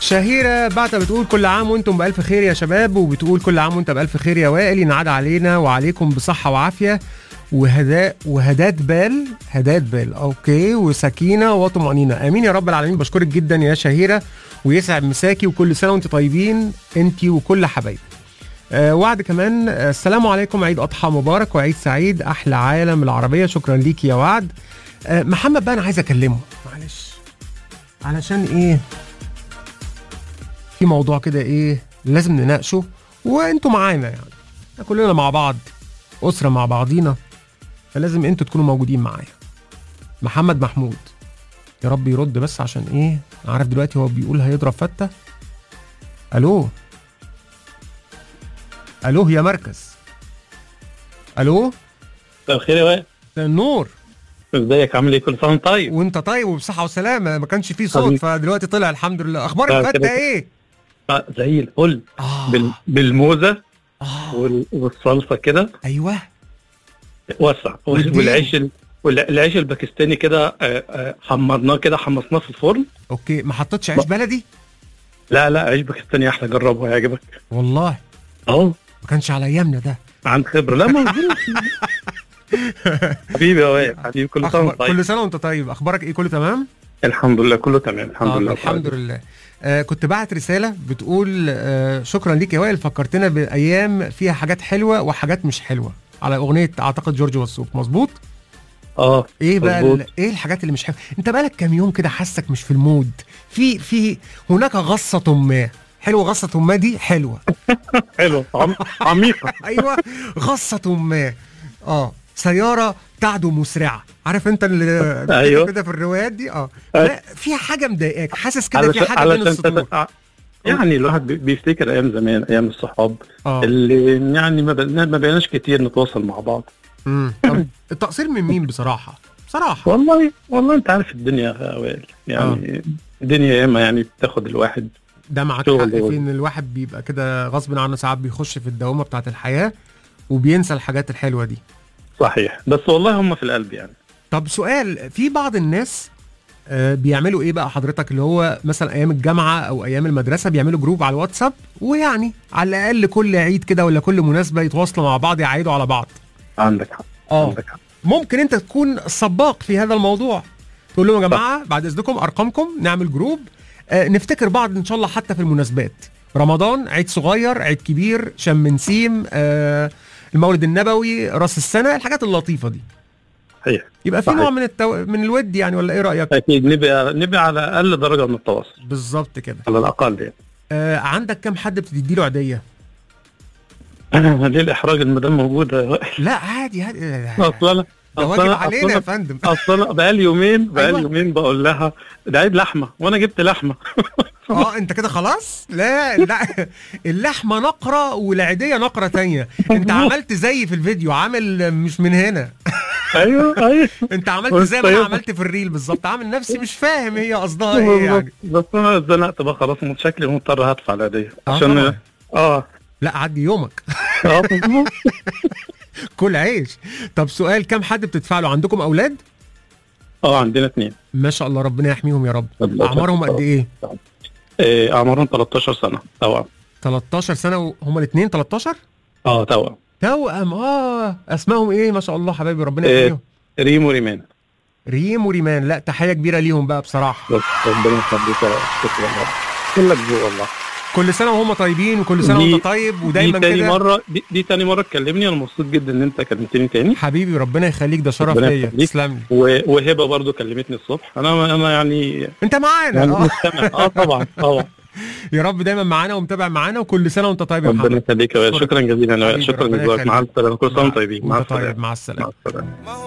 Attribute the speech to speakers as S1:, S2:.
S1: شهيرة بعتها بتقول كل عام وانتم بألف خير يا شباب وبتقول كل عام وانت بألف خير يا وائل ينعاد علينا وعليكم بصحة وعافية وهداء وهدات بال هدات بال اوكي وسكينة وطمأنينة امين يا رب العالمين بشكرك جدا يا شهيرة ويسعد مساكي وكل سنة وانت طيبين انت وكل حبايبي آه وعد كمان آه السلام عليكم عيد اضحى مبارك وعيد سعيد احلى عالم العربيه شكرا ليك يا وعد آه محمد بقى انا عايز اكلمه معلش علشان ايه في موضوع كده ايه لازم نناقشه وانتوا معانا يعني احنا كلنا مع بعض اسره مع بعضينا فلازم انتوا تكونوا موجودين معايا محمد محمود يا رب يرد بس عشان ايه عارف دلوقتي هو بيقول هيضرب فته الو الو يا مركز الو
S2: مساء الخير يا وائل
S1: النور
S2: ازيك عامل ايه كل سنه وانت طيب
S1: وانت طيب وبصحه وسلامه ما كانش فيه صوت
S2: حبيبي.
S1: فدلوقتي طلع الحمد لله اخبار
S2: لا،
S1: الفته
S2: كده-
S1: ايه
S2: آه، زي الفل
S1: آه.
S2: بال... بالموزه
S1: آه.
S2: وال... والصلصه كده
S1: ايوه
S2: وسع
S1: والدين.
S2: والعيش ال... والعيش الباكستاني كده آه، آه، حمرناه كده حمصناه في الفرن
S1: اوكي ما حطيتش عيش بلدي
S2: لا لا عيش باكستاني احلى جربه هيعجبك
S1: والله
S2: اه
S1: ما كانش على ايامنا ده
S2: عن خبره لا موجود حبيبي يا وائل حبيبي كل سنه
S1: أخبار
S2: وانت طيب
S1: كل سنه وانت طيب اخبارك ايه كله تمام
S2: الحمد لله كله تمام الحمد
S1: آه
S2: لله
S1: الحمد لله آه كنت بعت رساله بتقول آه شكرا ليك يا وائل فكرتنا بايام فيها حاجات حلوه وحاجات مش حلوه على اغنيه اعتقد جورج وسوف مظبوط
S2: اه
S1: ايه بقى
S2: مظبوط.
S1: ال- ايه الحاجات اللي مش حلوه انت بقالك كام يوم كده حاسك مش في المود في في هناك غصه ما حلوه غصه ما دي حلوه
S2: حلو عم... عميقه
S1: ايوه غصه ما اه سياره تعدو مسرعه عارف انت اللي بتكتب
S2: أيوة.
S1: كده في الروايات دي اه
S2: أيوة.
S1: لا فيها حاجه مضايقاك حاسس كده في
S2: علشان
S1: حاجه بين
S2: علشان
S1: السطور
S2: تت- يعني الواحد بي- بيفتكر ايام زمان ايام الصحاب
S1: اه
S2: اللي يعني ما بقنا- ما بقيناش كتير نتواصل مع بعض
S1: مم. طب التقصير من مين بصراحه بصراحه
S2: والله والله انت عارف الدنيا يا وائل يعني الدنيا ياما يعني بتاخد الواحد
S1: ده معاك
S2: شغل
S1: حق
S2: ده.
S1: في ان الواحد بيبقى كده غصب عنه ساعات بيخش في الدوامه بتاعه الحياه وبينسى الحاجات الحلوه دي
S2: صحيح بس والله هم في القلب يعني
S1: طب سؤال في بعض الناس آه، بيعملوا ايه بقى حضرتك اللي هو مثلا ايام الجامعه او ايام المدرسه بيعملوا جروب على الواتساب ويعني على الاقل كل عيد كده ولا كل مناسبه يتواصلوا مع بعض يعيدوا على بعض
S2: عندك حق
S1: اه
S2: عندك حق
S1: ممكن انت تكون سباق في هذا الموضوع تقول لهم يا جماعه بعد اذنكم ارقامكم نعمل جروب آه نفتكر بعض ان شاء الله حتى في المناسبات رمضان عيد صغير عيد كبير شم نسيم آه المولد النبوي راس السنه الحاجات اللطيفه دي
S2: صحيح
S1: يبقى في
S2: صحيح.
S1: نوع من التو... من الود يعني ولا ايه رايك
S2: اكيد نبقى نبقى على اقل درجه من التواصل
S1: بالظبط كده
S2: على الاقل يعني
S1: آه عندك كام حد بتدي له عيديه
S2: ليه الاحراج المدام موجوده يا وائل؟
S1: لا عادي عادي
S2: اصل انا
S1: ده
S2: أصل
S1: واجب
S2: أنا-
S1: علينا يا
S2: أصل أنا-
S1: فندم
S2: اصل انا بقالي يومين بقالي
S1: أيوة.
S2: يومين بقول لها ده عيد لحمه وانا جبت لحمه
S1: اه انت كده خلاص لا لا اللحمه نقره والعيديه نقره تانية انت عملت زي في الفيديو عامل مش من هنا
S2: ايوه ايوه
S1: انت عملت زي ما انا
S2: طيب.
S1: عملت في الريل بالظبط عامل نفسي مش فاهم هي قصدها ايه يعني
S2: بس انا اتزنقت بقى خلاص شكلي مضطر هدفع العيديه
S1: آه
S2: عشان
S1: طبعاً.
S2: اه
S1: لا عدي يومك
S2: اه مظبوط.
S1: كل عيش طب سؤال كم حد بتدفع له عندكم اولاد
S2: اه عندنا اثنين
S1: ما شاء الله ربنا يحميهم يا رب
S2: الله
S1: اعمارهم قد ايه
S2: إيه اعمارهم 13 سنه توأم
S1: 13 سنه وهما الاثنين 13
S2: اه توأم
S1: توأم اه اسمائهم ايه ما شاء الله حبايبي ربنا
S2: إيه.
S1: يحميهم
S2: ريم وريمان
S1: ريم وريمان لا تحيه كبيره ليهم بقى بصراحه
S2: بس ربنا يخليك يا رب. شكرا يا رب كلك ذوق والله
S1: كل سنه وهم طيبين وكل سنه
S2: دي-
S1: وانت طيب
S2: دي
S1: ودايما
S2: تاني
S1: كده
S2: مره دي, دي تاني مره تكلمني انا مبسوط جدا ان انت كلمتني تاني
S1: حبيبي ربنا يخليك ده شرف
S2: ربنا
S1: ليا
S2: يخليك.
S1: تسلم لي
S2: و- وهبه برضو كلمتني الصبح انا انا يعني
S1: انت معانا
S2: يعني
S1: اه
S2: مستمع اه طبعا طبعا
S1: يا رب دايما معانا ومتابع معانا وكل سنه وانت طيب يا
S2: ربنا
S1: محمد
S2: يخليك يا وائل.
S1: شكرا.
S2: شكرا جزيلا يا وائل.
S1: حبيبي،
S2: شكرا
S1: ربنا
S2: جزيلا مع
S1: يخليك.
S2: السلامه كل سنه وانتم طيبين مع
S1: وانت طيب
S2: السلامه
S1: مع
S2: مع
S1: السلامه
S2: السلامه